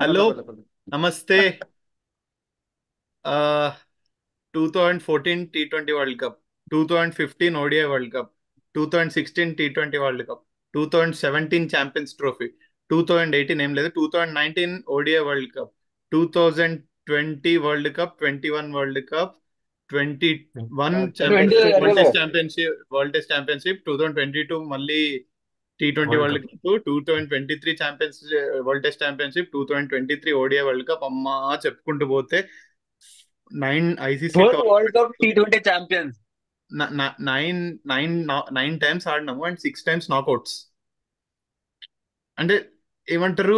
Hello పర్లే పర్లే నమస్తే two thousand fourteen T twenty world cup two thousand fifteen ODI world cup two thousand sixteen T twenty world cup two thousand seventeen champions trophy two thousand eighteen ఏం లేదు two thousand nineteen ODI world cup two thousand twenty world cup twenty one world cup twenty one twenty world test championship world test championship two thousand twenty two మళ్ళీ T twenty world world cup two thousand twenty three champions world test championship two thousand twenty three ODI world cup అమ్మా చెప్పుకుంటూ పోతే nine ICC four world cup T twenty champions nine nine nine times ఆడినాము and six times knockouts అంటే ఏమంటారు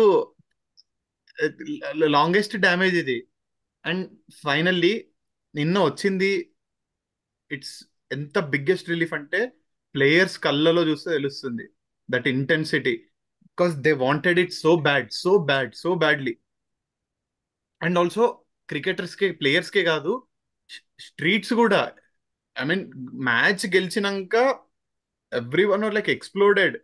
longest damage ఇది and finally నిన్న వచ్చింది it's ఎంత బిగ్గెస్ట్ రిలీఫ్ అంటే ప్లేయర్స్ కళ్ళలో చూస్తే తెలుస్తుంది that intensity because they wanted it so bad so bad so badly and also క్రికెటర్స్కి ప్లేయర్స్కే కాదు స్ట్రీట్స్ కూడా ఐ మీన్ మ్యాచ్ గెలిచినాక everyone like exploded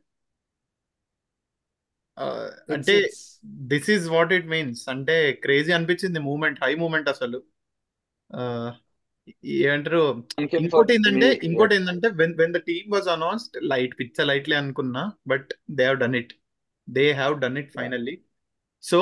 it's అంటే it's this is what it means అంటే క్రేజీ అనిపించింది మూమెంట్ హై మూమెంట్ అసలు ఆ, ఏమంటారు థ్యాంక్ యూ ఇంకోటి ఫర్ ఏంటంటే మీ ఇంకోటి ఏంటంటే when when the team was announced light పిచ్చ లైట్లీ అనుకున్నా but they have done it they have done it finally so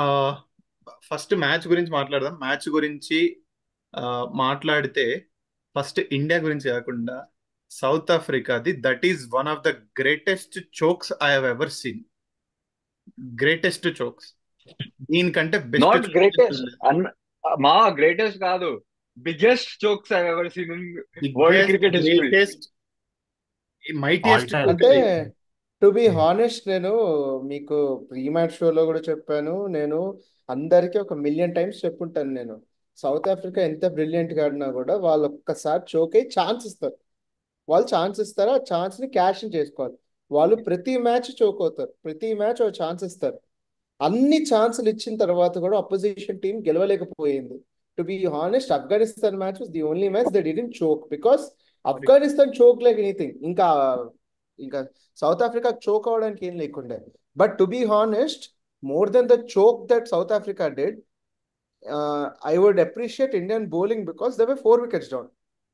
first match గురించి మాట్లాడదాం మ్యాచ్ గురించి ఆ, మాట్లాడితే ఫస్ట్ ఇండియా గురించి కాకుండా సౌత్ ఆఫ్రికాది that is one of the greatest chokes I have ever seen greatest chokes దీనికంటే బెస్ట్ నాట్ చోక్ గ్రేటెస్ట్ అన్న మా గ్రేటెస్ట్ కాదు biggest jokes I ever seen in world cricket history greatest all mightiest time అంటే to be Hmm. Honest నేను మీకు pre match షోలో కూడా చెప్పాను నేను అందరికీ ఒక మిలియన్ టైమ్స్ చెప్పుంటాను నేను సౌత్ ఆఫ్రికా ఎంత బ్రిలియంట్ గా ఆడినా కూడా వాళ్ళు ఒక్కసారి చోక్ అయ్యి ఛాన్స్ ఇస్తారు వాళ్ళు ఛాన్స్ ఇస్తారు ఆ ఛాన్స్ ని క్యాష్ చేసుకోవాలి వాళ్ళు ప్రతి మ్యాచ్ చోక్ అవుతారు ప్రతి మ్యాచ్ ఒక ఛాన్స్ ఇస్తారు అన్ని ఛాన్సులు ఇచ్చిన తర్వాత కూడా అపోజిషన్ టీం గెలవలేకపోయింది to be honest Afghanistan match was the only match that didn't choke because Afghanistan choke like anything ఇంకా ఇంకా సౌత్ ఆఫ్రికా చోక్ అవడానికి ఏం లేకుండే but to be honest more than the choke that South Africa did I would appreciate Indian bowling because they were four wickets down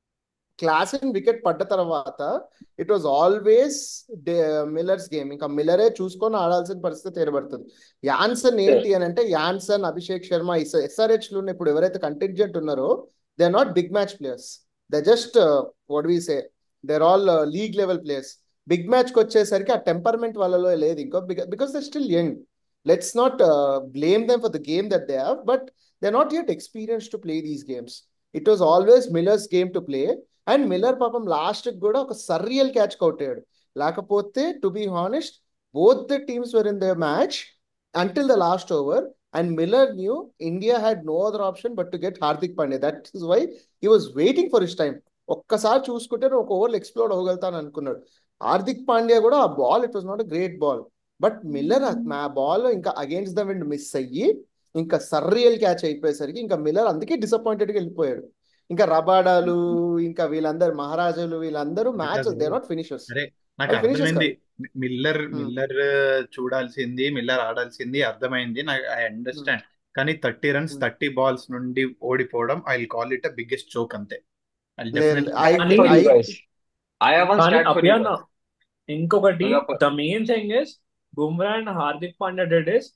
Klaasen wicket పడ్డ తర్వాత it was always Miller's game ఇంకా మిల్లరే చూసుకొని ఆడాల్సిన పరిస్థితి ఏర్పడుతుంది Jansen ఏంటి అని అంటే యాన్సన్ అభిషేక్ శర్మ ఎస్ఆర్హెచ్ లో ఇప్పుడు ఎవరైతే కంటింజెంట్ ఉన్నారో they are not big match players they just what we say they're all league level players big match కి వచ్చేసరికి ఆ టెంపర్మెంట్ వాళ్ళలో లేదు ఇంకో because they still young let's not blame them for the game that they have but they not yet experience to play these games it was always Miller's game to play and Miller పాపం last కూడా ఒక surreal catch కొట్టాడు లేకపోతే to be honest both the teams were in the match until the last over and Miller knew India had no other option but to get Hardik Pandya that is why he was waiting for his time ఒక్కసారి చూసుకుంటే నేను ఒక ఓవర్లో explore అవ్వగలుగుతాను అనుకున్నాడు హార్దిక్ పాండ్యా కూడా ఆ ball it was not a great ball but Miller ఆ ball ఇంకా అగేన్స్ట్ ద విండ్ మిస్ అయ్యి ఇంకా సర్రియల్ క్యాచ్ అయిపోయేసరికి ఇంకా మిల్లర్ అందుకే డిసప్పాయింటెడ్ గా వెళ్ళిపోయాడు ఇంకా రబాడాలు ఇంకా వీళ్ళందరూ మహారాజులు వీళ్ళందరూ మ్యాచ్ దే నాట్ ఫినిషర్స్ సరే నాకు వాళ్ళు ఫినిషర్స్ అర్థమైంది కాదు మిల్లర్ Hmm. మిల్లర్ చూడాల్సింది మిల్లర్ ఆడాల్సింది అర్థమైంది నాకు ఐ Hmm. అండర్స్టాండ్ కానీ thirty runs Hmm. Thirty balls నుండి ఓడిపోవడం I call it a biggest choke అంతే ఐ లేదు డెఫినెట్లీ ఐ స్టాట్ కానీ for you I guys I have one కానీ స్టాట్ ఫర్ యూ అభియాన్ గైస్ ఇంకొకటి Agappa. The main thing is Bumrah and Hardik Pandya did is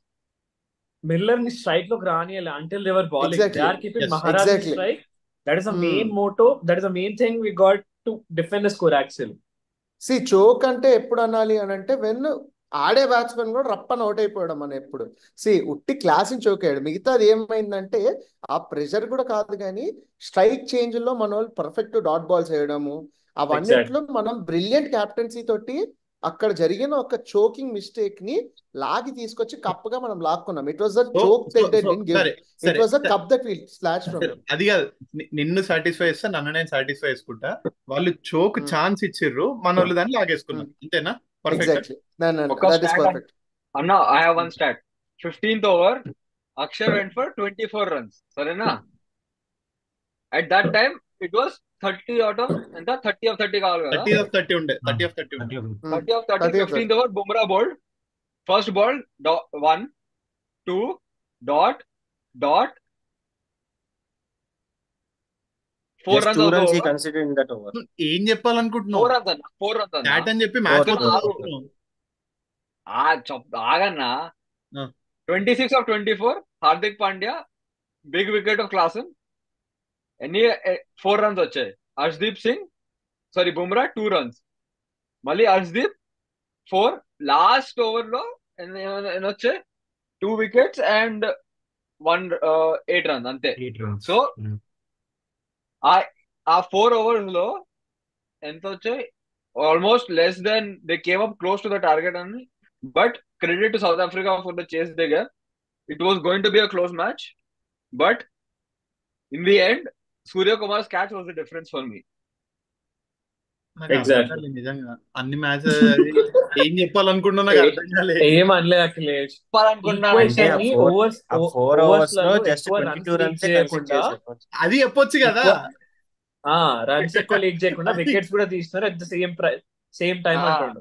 Miller ని strike లోకి రానియాలి until దేవర్ bowling they exactly are keeping as Maharaj in exactly strike that is the main motto that is the main thing we got to defend the score actually see choke అంటే ఎప్పుడు అనాలి అని అంటే when ఆడే batsmen కూడా రప్పని out అయిపోవడం అని ఎప్పుడు సి ఉట్టి క్లాస్ని చోక్ అయ్యాడు మిగతాది ఏమైందంటే ఆ ప్రెషర్ కూడా కాదు కానీ స్ట్రైక్ చేంజ్ లో మన వాళ్ళు పర్ఫెక్ట్ డాట్ బాల్స్ వేయడము ఎగ్జాక్ట్ అవన్నిట్లో మనం బ్రిలియంట్ క్యాప్టెన్సీ తోటి అక్కడ జరిగిన ఒక చోకింగ్ మిస్టేక్ ని లాగి తీసుకొచ్చి కప్గా మనం లాక్కున్నాం it was the so choke so that they so did give సరే ఇట్ సరే వాస్ ద సరే cup that will slash from సరే, దెమ్ అది కాదు ని- నిన్ను సాటిస్ఫై చేస్తా నన్ను నేను సాటిస్ఫై చేసుకుంటా వాళ్ళు చోక్ ఛాన్స్ ఇచ్చిర్రు మన వాళ్ళు దాన్ని లాగేసుకున్నాం అంతేనా పర్ఫెక్ట్ ఎగ్జాక్ట్లీ ఒక దట్ ఇస్ స్టాట్ పర్ఫెక్ట్ అన్న I have one stat fifteenth over Axar went for twenty four runs సరేనా at that time it was thirty out of ఎంత థర్టీ ఆఫ్ థర్టీ కావాలి కదా థర్టీ ఆఫ్ థర్టీ ఉండే thirty off thirty ఉండే thirty off thirty thirty off fifteenth over Bumrah bowled first ball one two dot dot four Just runs two అవుతా runs he over considered in that over. ఏం చెప్పాలనుకుంటున్నావు four runs అన్న four runs అన్న చాట్ అని చెప్పి Four, match four, ఆరు. ఆ చెప్ ఆగన్నా ఆ. Twenty six off twenty four Hardik Pandya big wicket of Klaasen ఎన్ని ఫోర్ రన్స్ వచ్చాయి Harshdeep Singh sorry Bumrah two runs మళ్ళీ హర్షదీప్ ఫోర్ లాస్ట్ ఓవర్ లో ఎన్ని ఎన్ని వచ్చాయి two wickets and one eight runs అంతే Eight runs. So Mm. ఆ ఆ ఫోర్ ఓవర్స్ లో ఎంత వచ్చాయి almost less than they came up close to the target అని but credit to South Africa for the చేస్ దగ్గర it was going to be a close match but in the end Suryakumar catch was the difference for me నాకు Exactly. అర్థం కాలేదు నిజంగా అన్ని matches ఏం చెప్పాలనుకుంటున్నా నాకు అర్థం కాలేదు ఏం అనలేదు అఖిలేష్ చెప్పాలనుకున్నానంటే అంటే ఆ ఈక్వేషన్ ని four- ఓవర్స్ ఆ ఫోర్ అవర్స్ లో ఓవర్స్లలో జస్ట్ ఎక్కువ twenty two runs runs leak చేయకుండా అది చెప్పొచ్చు కదా ఆ రన్స్ ఎక్కువ లీక్ చేయకుండా వికెట్స్ కూడా తీస్తున్నారు at the same same time Ah. అంటుండు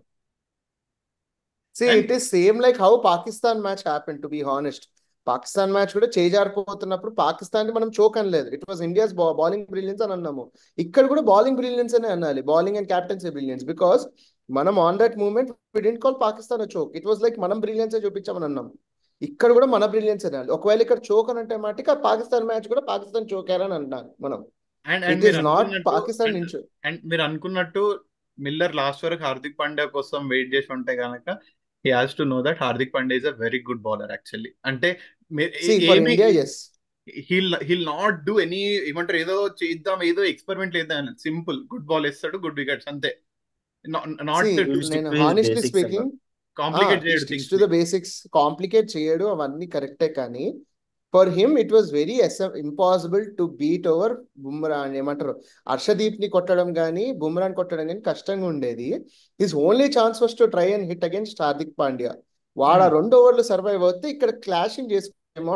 See, And- it is same like how Pakistan match happened, to be honest. Pakistan match కూడా చేజారిపోతున్నప్పుడు పాకిస్తాన్ ని మనం చోక్ అనలేదు it was India's bowling brilliance అని అన్నాము ఇక్కడ కూడా బౌలింగ్ బ్రిలియన్స్ అనే అనాలి bowling and captaincy brilliance because మనం on that moment we call Pakistan choke it was like మనం బ్రిలియన్స్ చూపించామని అన్నాం ఇక్కడ కూడా మన బ్రిలియన్స్ అనాలి ఒకవేళ ఇక్కడ చోక్ అని అంటే మాటికి పాకిస్తాన్ మ్యాచ్ కూడా పాకిస్తాన్ చోక్ అని అంటాను మనం and it is not Pakistan నుంచి అండ్ మీరు అనుకున్నట్టు మిల్లర్ లాస్ట్ వరకు హార్దిక్ పాండ్యా కోసం వెయిట్ చేసి ఉంటే కనుక he has to know that Hardik Pandya is a very good bowler actually అంటే See, for India, yes. He'll he'll not do any ఏమంటారు ఏదో చేద్దాం ఏదో ఎక్స్పెరిమెంట్ చేద్దాం సింపుల్ గుడ్ బాల్ వేస్తాడు గుడ్ వికెట్స్ అంతే నాట్ See, to stick నేను to his honestly basics speaking complicate చేయడు sticks things to the basics complicate చేయడు అవన్నీ కరెక్టే కానీ for him it was very impossible to beat over Bumrah అని ఏమంటారు హర్షదీప్ ని కొట్టడం కానీ బుమ్రాని కొట్టడం కానీ కష్టంగా ఉండేది his only chance was to try and hit against Hardik Pandya వాడు ఆ రెండు ఓవర్లు సర్వైవ్ అవుతే ఇక్కడ క్లాషింగ్ చేసుకునేమో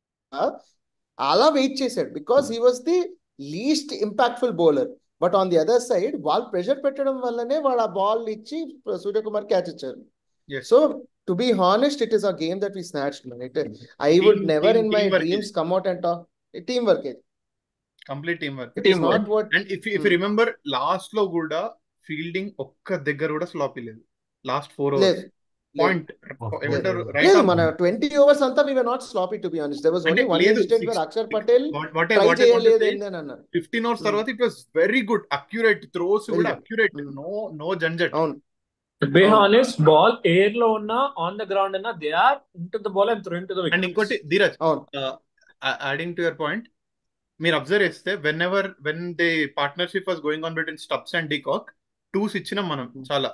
అలా వెయిట్ చేశాడు because he was the least impactful bowler but on the other side వాళ్ళు ప్రెషర్ పెట్టడం వల్లనే వాడు ఆ బాల్ ఇచ్చి సూర్యకుమార్ క్యాచ్ ఇచ్చారు so to be honest it is a game that we snatch it I would Team- never team- in my teamwork dreams ఇది. Come out and talk teamwork ఇది complete teamwork it is Teamwork. Not what and if if remember last లో కూడా fielding ఒక్క దగ్గర కూడా sloppy లేదు last four లేదు overs point ఏమంటారు లేదు రైట్ మన ట్వంటీ ఓవర్స్ అంతా we not sloppy to be honest there was అంటే ఓన్లీ వన్ లేదు, incident six- where Axar Patel what try చేయలేదు ఏంది అని అన్నారు ఫిఫ్టీన్ అవర్స్ Hmm. తర్వాత it was very good accurate throws Very కూడా good. Accurate Hmm. No no జంజట్ అవును బి అవును. హానెస్ట్ బాల్ ఎయిర్ లో ఉన్నా ఆన్ ద గ్రౌండ్ ఉన్నా they are into the ball and throw into the and ఇంకోటి ధీరజ్ అవును యాడింగ్ టు యర్ పాయింట్ మీరు అబ్జర్వ్ చేస్తే whenever when the partnership was going on between Stubbs and de Kock twos ఇచ్చినాం మనం చాలా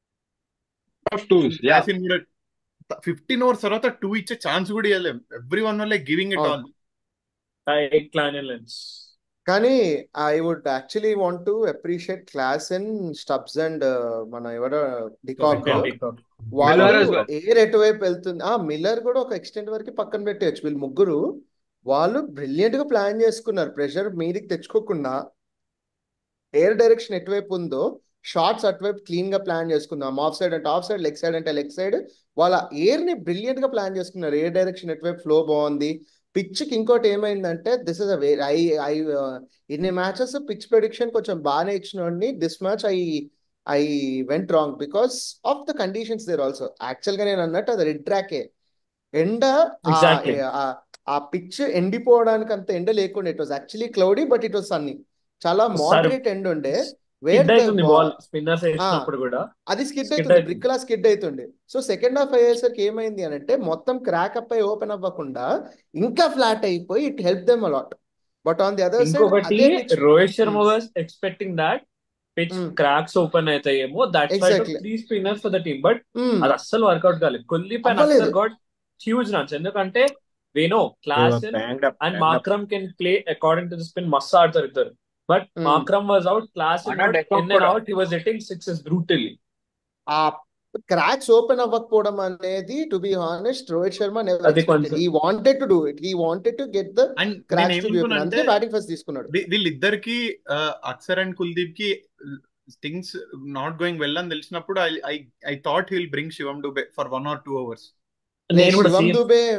యాసిన్ కూడా ఫిఫ్టీన్ అవర్స్ తర్వాత టూ ఇచ్చే ఛాన్స్ కూడా ఇవ్వలేం ఎవ్రీ వన్ వల్ల గివింగ్ ఇట్ అవును. ఆల్ క్లానెలెన్స్ కానీ I would actually want to appreciate Klaasen Stubbs and మన ఎవరో డికాక్ వాళ్ళు Miller as well. ఎయిర్ ఎటువైపు వెళ్తుంది ఆ మిల్లర్ కూడా ఒక ఎక్స్టెంట్ వరకు పక్కన పెట్టేయచ్చు వీళ్ళు ముగ్గురు వాళ్ళు బ్రిలియంట్ గా ప్లాన్ చేసుకున్నారు ప్రెషర్ మీదికి తెచ్చుకోకుండా ఎయిర్ డైరెక్షన్ ఎటువైపు ఉందో షార్ట్స్ అటువైపు క్లీన్ గా ప్లాన్ చేసుకుందాం ఆఫ్ సైడ్ అంటే ఆఫ్ సైడ్ లెగ్ సైడ్ అంటే లెగ్ సైడ్ వాళ్ళ ఎయిర్ ని బ్రిలియంట్ గా ప్లాన్ చేసుకున్నారు ఎయిర్ డైరెక్షన్ ఎటువైపు ఫ్లో బాగుంది పిచ్ కి ఇంకోటి ఏమైందంటే this is a I I ఇన్ని మ్యాచెస్ పిచ్ ప్రెడిక్షన్ కొంచెం బాగానే ఇచ్చినోడిని this match I I went wrong because of the conditions there also actual గా నేను అన్నట్టు అది రెడ్ ట్రాకే ఎండ ఆ- Exactly. ఆ- ఆ పిచ్ ఎండిపోవడానికి అంత ఎండ లేకుండా it was actually cloudy but it was sunny చాలా మోడరేట్ ఎండ్ ఉండే వేర్ స్కిడ్ అవుతుంది బాల్ స్పిన్నర్స్ వేసినప్పుడు కూడా అది స్కిడ్ Skid అవుతుంది అవుతుంది. బ్రిక్ లా స్కిడ్ అవుతుంది సో సెకండ్ హాఫ్ అయ్యేసరికి ఏమైంది అని అంటే మొత్తం క్రాక్ అప్ అయి ఓపెన్ అవ్వకుండా ఇంకా ఫ్లాట్ అయిపోయి it help them a lot but on the other side ఇంకొకటి అదే pitch- Rohit Sharma was expecting that pitch Hmm. Cracks open అవుతాయేమో that Exactly. Three spinners for the team but Hmm. అది అస్సలు వర్కౌట్ కాలేదు కొల్లి పైన అవ్వలేదు. అస్సలు గాట్ హ్యూజ్ రన్స్ ఎందుకంటే వేనో Klaasen and Markram can play according to the spin మస్తు ఆడతారు ఇద్దరు but Hmm. Markram was out Klaasen అన్న ఇన్ Deccan అండ్ కూడా. Out he was hitting sixes brutally ఆ క్రాక్స్ ఓపెన్ అవ్వకపోవడం అనేది to be honest Rohit Sharma never అది ఎక్స్పెక్టెడ్ కొంచెం- he wanted to do it he wanted to get the and నేను cracks to be open ఏమనుకున్నా అందుకే అంటే బ్యాటింగ్ ఫస్ట్ తీసుకున్నాడు వీ- వీళ్ళిద్దరికి అక్షర్ అండ్ కుల్దీప్ కి థింగ్స్ నాట్ గోయింగ్ వెల్ అని తెలిసినప్పుడు I I I thought he'll bring Shivam Dube for one or two overs నేను కూడా శివం same- దుబే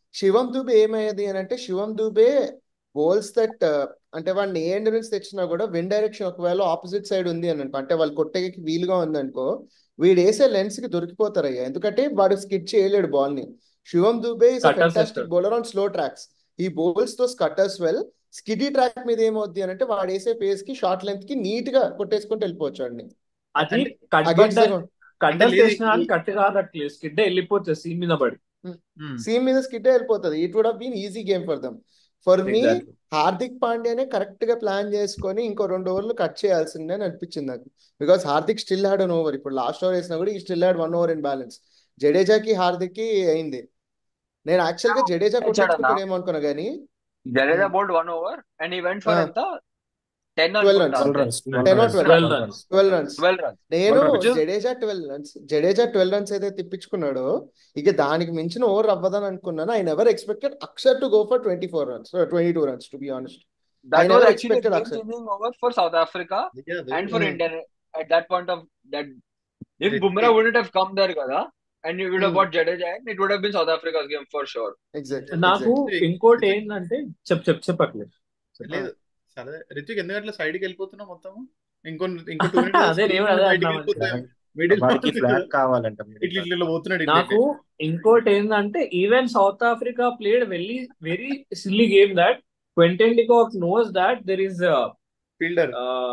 శివం దుబే ఏమయ్యేది అని అంటే శివం దుబే బోల్స్ దట్ అంటే వాడిని ఏ ఎండ్ నుంచి తెచ్చినా కూడా విన్ డైరెక్షన్ ఒకవేళ ఆపోజిట్ సైడ్ ఉంది అని అనుకో అంటే వాళ్ళు కొట్టేకి వీలుగా ఉంది అనుకో వీడు వేసే లెన్స్ కి దొరికిపోతారయ్యా ఎందుకంటే వాడు స్కిట్ చేయలేడు బాల్ ని Shivam Dube is Cutters fantastic వేస్తాడు. బౌలర్ ఆన్ స్లో ట్రాక్స్ ఈ బౌల్స్ తో స్కట్టర్స్ వెల్ స్కిడీ ట్రాక్ మీద ఏమవుద్ది అని అంటే వాడు వేసే పేస్ కి షార్ట్ లెంత్ కి నీట్ గా కొట్టేసుకుంటూ వెళ్ళిపోవచ్చు వాడిని అది అంటే కట్ అగేన్స్ట్ బడ్డ కట్ అంటే లేదు, చేసిన ఈ- కట్ కాదు అట్లే స్కిడ్ వెళ్ళిపోతుంది సీన్ మీద పడి ఉమ్. సీమ్ మీద స్కిడ్ వెళ్ళిపోతుంది it would been easy game for them for me Exactly. Hardik పాండ్యానే కరెక్ట్ గా ప్లాన్ చేసుకొని ఇంకో రెండు ఓవర్లు కట్ చేయాల్సిందే అని అనిపించింది నాకు because Hardik still had an over ఇప్పుడు లాస్ట్ ఓవర్ వేసినా కూడా ఈ still had one over in balance జడేజాకి హార్దిక్ కి అయింది నేను యాక్చువల్ గా జడేజా ఇచ్చాడన్నా. కొట్టించుకుంటాడేమో అనుకున్నా కానీ Jadeja Hmm. Bowled one over and he went for Ah. ఎంత టెన్ 12 అనుకుంటా runs. Twelve runs Ten or twelve 12 12 runs runs. Twelve runs twelve runs నేను Which is- Jadeja twelve runs Jadeja twelve runs అయితే తిప్పించుకున్నాడో ఇక దానికి మించిన ఓవర్ అవ్వదని అనుకున్నాను I never expected Akshar to go for twenty four runs twenty two runs to be honest I that never was actually expected గేమ్ Akshay. Changing over for South Africa అదే, అదే. And for Hmm. India at that point of that if It- Bumrah it- wouldn't have come there కదా and you would have Hmm. got Jadeja in, it would have been South Africa's game for sure. Exact నాకు Exactly. ఇంకోటి ఏంటంటే చెప్ చెప్ చెప్పట్లేదు లేదు సరే రితిక్ ఎందుకు అట్లా సైడ్ కి వెళ్ళిపోతున్నావు మొత్తం ఇంకో ఇంకో టూ అదే నేను అదే బయటికి అందామని వెళ్ళిపోతాం మిడిల్ వాడికి ఫ్లాట్ కావాలంట ఇట్లా ఇట్లా పోతున్నాడు ఇట్లా నాకు ఇంకోటి ఏంటంటే even South Africa played very very silly game that Quinton de Kock knows that there is fielder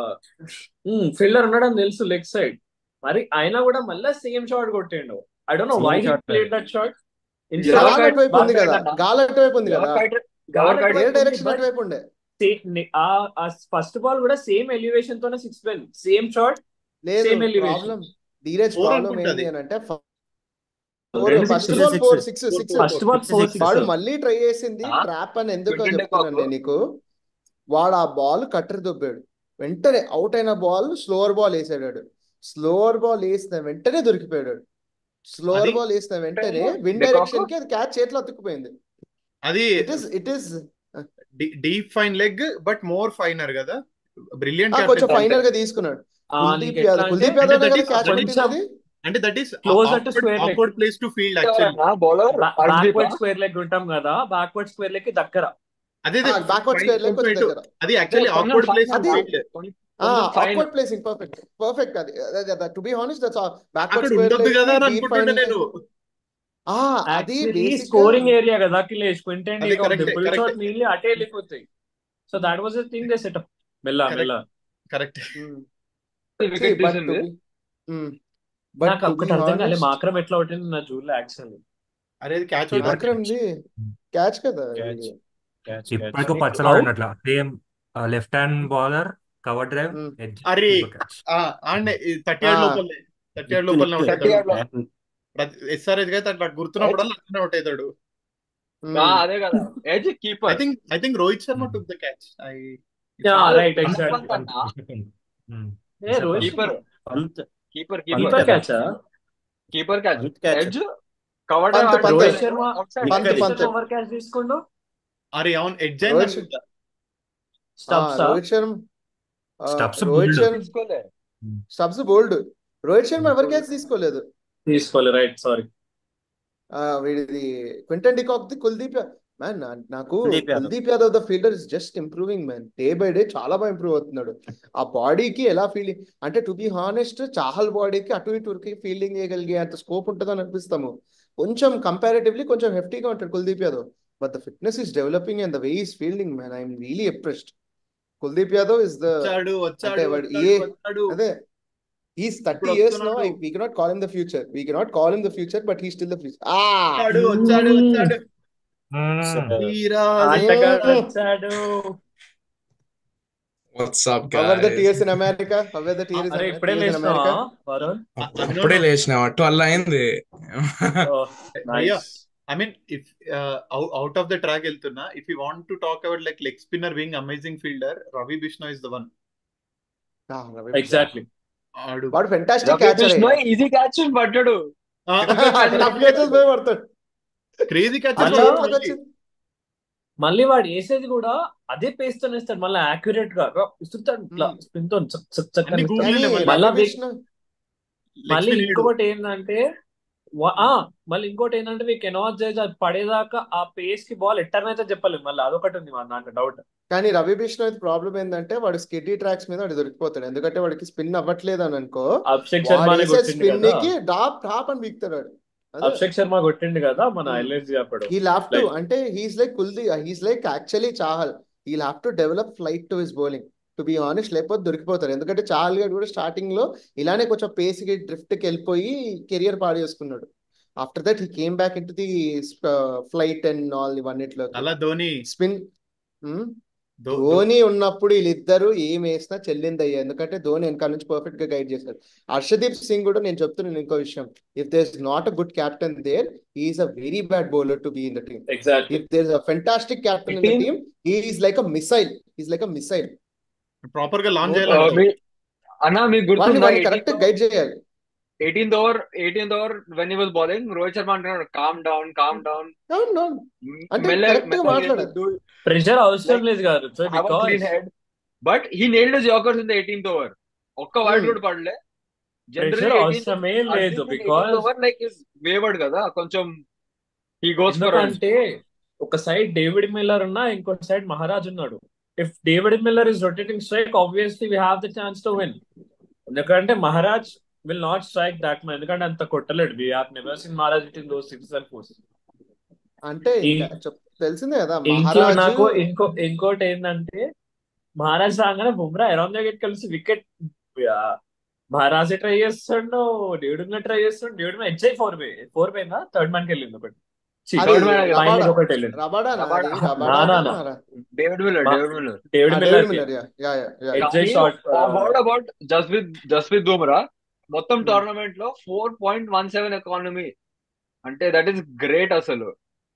ఫిల్లర్ ఉండడం తెలుసు లెగ్ సైడ్ మరి అయినా కూడా మళ్ళీ సేమ్ షాట్ కొట్టిండు I don't know Same why he shot. Played that shot Yorker- గాల్ అటువైపు ఉంది కదా Yorker- గాల్ అటువైపు ఉంది కదా Yorker- ఏ డైరెక్షన్ అటువైపు ఉండే ఫస్ట్ బాల్ కూడా సేమ్ ఎలివేషన్ తోనే సిక్స్ వెల్ సేమ్ షాట్ లేదు Same elevation. Problem Dheeraj Four problem అనుకుంటా ఏంటి అది. అని అంటే రెండు first sixes, ball sixes. Four six Four, six four, first ball four Six, వాడు సిక్స్ మళ్ళీ ట్రై చేసింది ఆ? ట్రాప్ అని ఎందుకు Quinton de చెప్తున్నాను Kock. నేను నీకు వాడు ఆ బాల్ కట్టరి దొబ్బాడు వెంటనే అవుట్ అయిన బాల్ స్లోవర్ బాల్ వేసాడు వాడు స్లోవర్ బాల్ వేసిన వెంటనే దొరికిపోయాడు స్లోవర్ అది- బాల్ వేసిన వెంటనే విన్ De Kock? డైరెక్షన్ కి అది క్యాచ్ చేతిలో అతుక్కుపోయింది అది it is it is deep fine leg but more finer కదా బ్రిలియంట్ కొంచెం ఫైనల్ గా తీసుకున్నాడు కుల్దీప్ యాదవ్ కుల్దీప్ యాదవ్ that కదా is క్యాచ్ కొంచెం పట్టింది అంటే that is Closer to square leg. Awkward place to field actually bowler backward square leg ఉంటాం కదా బ్యాక్వర్డ్ స్క్వేర్ లెగ్ కి దగ్గర అదే బ్యాక్వర్డ్ స్క్వేర్ లెగ్ కొంచెం దగ్గర అది యాక్చువల్లీ ఆక్వర్డ్ ప్లేస్ టు అది- field awkward placing perfect perfect అది to be honest that's backward అక్కడ స్క్వేర్ ఉండొద్దు లెగ్ కదా అని అనుకుంటుండే నేను ఆ అది యాక్చువల్లీ బేసిక్ స్కోరింగ్ ఏరియా కదా అఖిలేష్ క్వింటెన్ అది correct, ఫుల్ correct. షాట్ నీళ్ళు అటే వెళ్ళిపోతాయి so that was the thing they set up మెల్ల Correct. మెల్ల కరెక్ట్ వికెట్ తీసింది నాకు ఒకటి అర్థం కాలే మాక్రమ్ ఎట్లా అవుతుంది నా జూలో యాక్చువల్లీ అరే క్యాచ్ Keeper మాక్రమ్ది క్యాచ్ కదా Catch. ఇది. ఇప్పటికో పచ్చలో Out? ఉన్నట్ల same left hand bowler cover drive Hmm. Edge అరే. ఆడనే థర్టీ యార్డ్ ఆ. లోపలే థర్టీ యార్డ్ లోపలనే Thirty ఉంటాడు yard లో. ఎస్ఆర్ఎస్ అయితే అట్లా గుర్తున్నప్పుడల్లా అట్లనే అవుట్ అవుతాడు Hmm. అదే కదా as I keeper think I think Rohit Sharma took the catch I right exactly ఏ Rohit keeper Pant keeper Keeper keeper కీపర్ క్యాచా keeper catch Pant catch edge cover Pant, Pant. Rohit Sharma Pant, Pant. Over catch తీసుకోండు అరే అవును ఎడ్జ్ రోహిత్ అయింది ఆ, స్టబ్స్ రోహిత్ శర్మ ఆ, Stubbs రోహిత్ bold. శర్మ తీసుకోలే స్టబ్స్ బోల్డ్ రోహిత్ శర్మ ఎవరి క్యాచ్ తీసుకోలేదు తీసుకోలే రైట్ సారీ ఆ, వీడిది Quinton de Kock the Kuldeep man నాకు Kuldeep Yadav. Kuldeep Yadav the fielder is just improving man day by day చాలా బాగా ఇంప్రూవ్ అవుతున్నాడు ఆ బాడీకి ఎలా ఫీలింగ్ అంటే టు బి హానెస్ట్ చాహల్ బాడీకి అటు ఇటుకి ఫీల్డింగ్ చేయగలిగే అంత స్కోప్ ఉంటుందని అనిపిస్తాము కొంచెం కంపారిటివ్లీ కొంచెం హెఫ్టీగా ఉంటాడు Kuldeep Yadav but the fitness is developing and the way is fielding man I'm really impressed Kuldeep Yadav is the వచ్చాడు వచ్చాడు అంటే వాడు వచ్చాడు, ఏ- వచ్చాడు అదే హీస్ థర్టీ ఇప్పుడు ఇయర్స్ నో వస్తున్నాడు. We cannot call in the future we cannot call in the future but he still the future ఆ వచ్చాడు వచ్చాడు వచ్చాడు తీరా ఆటగాడు వచ్చాడు What's up, How are the guys? tears in America? How are the tears, అరే in, ఇప్పుడే tears in లేచినావా America? Varun అప్పుడే లేచినావా ట్వెల్వ్ అయింది భయ్యా nice I mean if out of the track వెళ్తున్నా if you want to talk about like leg spinner being amazing fielder Ravi Bishnoi is the one Ah, Ravi Bishnoi. Exactly ఆడు వాడు fantastic catcher easy catch పడ్డాడు tough catches పోయి పడతాడు crazy catch అట్లా అలా- ఎట్లా వచ్చింది? మళ్ళీ వాడు వేసేది కూడా అదే పేస్ తో వేస్తాడు మళ్ళీ యాక్యురేట్ గా ఇస్తుంటాడు ఇట్లా Hmm. స్పిన్ తో చక్ చక్ చక్ అన్ని అని Google కానీ లే మళ్ళీ. మళ్ళా రవి బిష్ణోయ్ మళ్ళీ ఇంకొకటి ఏంటంటే వా- ఆ, మళ్ళీ ఇంకోటి ఏంటంటే వీ కెనాట్ జడ్జ్ అది పడేదాకా ఆ పేస్ కి బాల్ ఎట్టర్న్ అయితే చెప్పలేము మళ్ళీ అదొకటి ఉంది మన నాకు డౌట్ కానీ రవి బిష్ణోయ్ ప్రాబ్లం ఏంటంటే వాడు స్కిడ్డీ ట్రాక్స్ మీద వాడు దొరికిపోతాడు ఎందుకంటే వాడికి స్పిన్ అవ్వట్లేదు అని అనుకో అభిషేక్ వాడు శర్మనే వేసే కొట్టిండు స్పిన్ కదా కి డాప్ టాప్ అని బీక్తాడు వాడు అదే అభిషేక్ శర్మ కొట్టిండు కదా మన Hmm. ఎల్ఎస్జి అప్పుడు హీ హ్యావ్ టు లైక్ అంటే he's like Kuldeep he's like actually Chahal he have to develop flight to his bowling to be honest లేకపోతే దొరికిపోతారు ఎందుకంటే చాహల్ గారు కూడా స్టార్టింగ్ లో ఇలానే కొంచెం పేస్ కి డ్రిఫ్ట్ కి వెళ్ళిపోయి కెరియర్ పాడు చేసుకున్నాడు after that he came back in to the flight and all ఇవన్నిట్లోకి అలా ధోని స్పిన్ ధో- ధో- ధోని ఉన్నప్పుడు వీళ్ళిద్దరు ఏం వేసినా చెల్లిందయ్యా ఎందుకంటే ధోని వెనకాల నుంచి పర్ఫెక్ట్ గా గైడ్ చేశారు హర్షదీప్ సింగ్ కూడా నేను చెప్తున్నాను ఇంకో విషయం if there is not a good captain there is a very bad bowler to be in the team exactly if there is a fantastic captain in the Eighteen- team is like a missile is like a missile proper గా launch No ఆ, చేయాలంటావు మీ- అన్న మీకు వాడిని గుర్తుందా వాడిని correct eighteenth guide చేయాలి eighteenth over eighteenth over when he was bowling Rohit Sharma అంటున్నాడు కామ్ డౌన్ కామ్ డౌన్ అవును అవును అంటే మెల్ల కరెక్ట్ గా మెల్ల మాట్లాడాలి ప్రెషర్ అవసరం Like, లేదు కాదు so have a clean because head but he nailed his yorkers in the eighteenth over ఒక్క వైడ్ Hmm. కూడా పడలే ప్రెషర్ జనరల్లీ ఎయిటీన్త్ అవసరమే లేదు eighteenth because over like is wayward కదా కొంచెం హీ గోస్ ఫర్ ఎందుకంటే ఒక సైడ్ డేవిడ్ మిల్లర్ ఉన్నా ఇంకో సైడ్ మహారాజ్ ఉన్నాడు if David Miller is rotating strike obviously we have the chance to win ఎందుకంటే Maharaj will not strike that my ఎందుకంటే అంత కొట్టలేడు we have never seen Maharaj it in those six and fours అంటే ఈ- ఇంకా చెప్ తెలిసిందే కదా ఇంకో మహారాజు నాకు ఇంకో ఇంకోటి ఏంటంటే మహారాజ్ రాగానే బుమ్రా అరౌండ్ దగ్గర కలిసి వికెట్ మహారాజ్ ట్రై చేస్తుండు డేవిడ్ మీద ట్రై చేస్తుండు డేవిడ్ మీద హెచ్ఐ ఫోర్ పే ఫోర్ పోయిందా థర్డ్ మ్యాన్ కి వెళ్ళింది ఒకటి అది Third man కాదు. ఫైనల్ రబాడా ఒకటి వెళ్ళింది రబాడానా అది రబాడా. రబాడా నా, నా, నా. డేవిడ్ మిల్లర్ మా- David Miller David David Miller కి మిల్లర్ యా యా యా హెచ్ఐ shot word about Jasprit Jasprit Bumrah మొత్తం Hmm. టోర్నమెంట్ లో four point one seven economy అంటే దట్ ఈస్ గ్రేట్ అసలు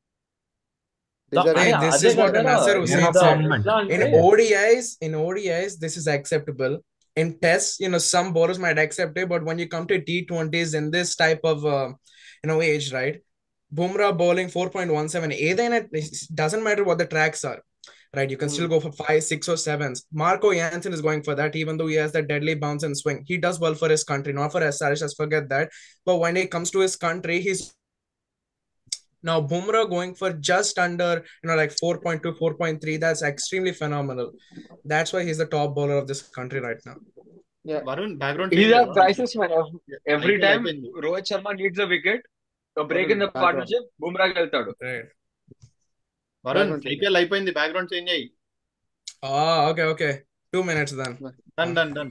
Deserving. Hey, అదే this అదే is what కదా Nasser Hussain ఎంత said. ఎట్లా In అంటే ODIs, in ODIs, this is acceptable. In tests, you know, some bowlers might accept it, but when you come to T20s in this type of, uh, you know, age, right? Bumrah bowling 4.17. Either it doesn't matter what the tracks are, right? You can still go for five, six, or sevens. Marco Jansen is going for that, even though he has that deadly bounce and swing. He does well for his country, not for SRH, let's forget that. But when it comes to his country, he's now Bumrah going for just under, you know, like 4.2, 4.3. That's extremely phenomenal. That's why he's the top bowler of this country right now. Varun background is a crisis man every అయిపోయింది, time అయిపోయింది. Rohit Sharma needs a wicket break in the Background. Partnership బుమ్రాకి వెళ్తాడు Right. Varun Background change. IPL అయిపోయింది background change అయ్యి Oh, okay, okay. Two minutes then. Done done done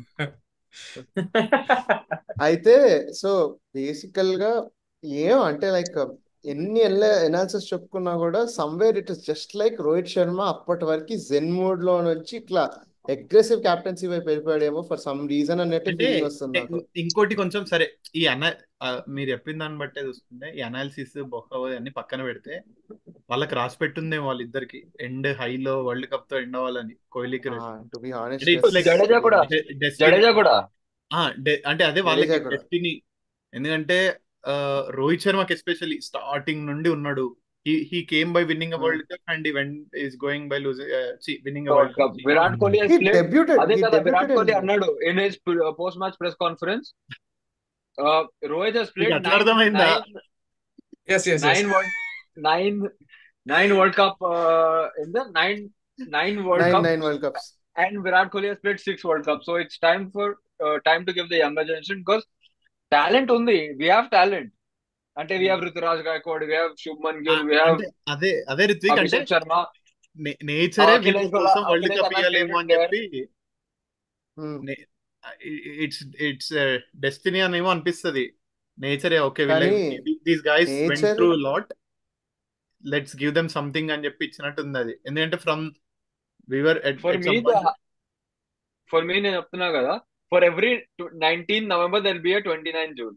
అయితే so బేసికల్ గా ఏం అంటే లైక్ ఎన్ని ఎనాలిసిస్ చెప్పుకున్నా కూడా somewhere it is just like Rohit Sharma అప్పటి వరకు జెన్ మోడ్ లో నుంచి ఇట్లా అగ్రెసివ్ క్యాప్టెన్సీ వైపు వెళ్ళిపోయాడేమో ఫర్ సమ్ రీజన్ అన్నట్టు అంటే ఫీలింగ్ వస్తుంది నాకు ఇంకోటి కొంచెం సరే ఈ అన ఆ, మీరు చెప్పిన దాన్ని బట్టే చూస్తుంటే ఈ అనాలిసిస్ బొక్క అన్ని పక్కన పెడితే వాళ్ళకి రాసి పెట్టుంది వాళ్ళిద్దరికి ఎండ్ హైలో వరల్డ్ కప్ తో ఎండ్ అవ్వాలని కోహ్లీకి టు బి ఆనెస్ట్ అంటే it's like- జడేజా కూడా Destiny- జడేజా కూడా ఆ, de- అంటే అదే వాళ్ళకి జడేజా కూడా. డెస్టినీ ఎందుకంటే ఆ, రోహిత్ శర్మకి ఎస్పెషల్లీ స్టార్టింగ్ నుండి ఉన్నాడు he came by winning a Hmm. World cup and even is going by losing winning World Cup. Virat Kohli has he played debuted అదే he కదా విరాట్ debuted కోహ్లీ in అన్నాడు in his post match press conference Rohit has played అట్లా అర్థమైందా? Yes, yes, yes. Nine world nine nine world cup in the nine nine world nine cup nine world cups and Virat Kohli has played six World Cups. So it's time for uh, time to give the younger generation because talent ఉంది. We have talent. అంటే we have Ruturaj Gaikwad, we have Shubman Gill, we have అంటే అదే అదే రిత్విక్ అంటే Abhishek Sharma. నేచరే Akhilesh వీళ్ళ కూడా- కోసం world Akhilesh cup అన్న ఇవ్వాలేమో అని favorite చెప్పి Hmm. ఇట్స్ ఇట్స్ డెస్టినీ అనేమో అనిపిస్తది నేచరే ఓకే కానీ these guys went nature- through lot let's give them something అని చెప్పి ఇచ్చినట్టు ఉంది అది ఎందుకంటే ఫ్రమ్ వివర్ For me, the, for me నేను చెప్తున్నా కదా for every 19 November there will be a 29 June.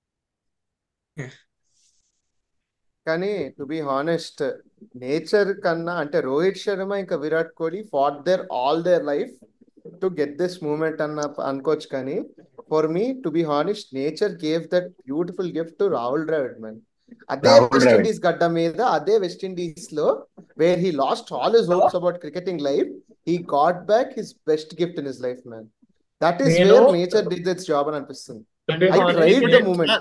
కానీ టు బి హానెస్ట్ నేచర్ కన్నా అంటే రోహిత్ శర్మ ఇంకా Virat Kohli fought their all their life to get this moment అన్న అనుకోవచ్చు కానీ for me to be honest nature gave that beautiful gift to Rahul Dravid man అదే Rahul West Dravid. Indies గడ్డ మీద అదే వెస్ట్ ఇండీస్ లో where he lost all his hopes about cricketing life he got back his best gift in his life man that is నేను- where nature did its job అని అనిపిస్తుంది To be I honest, tried the నేను- moment.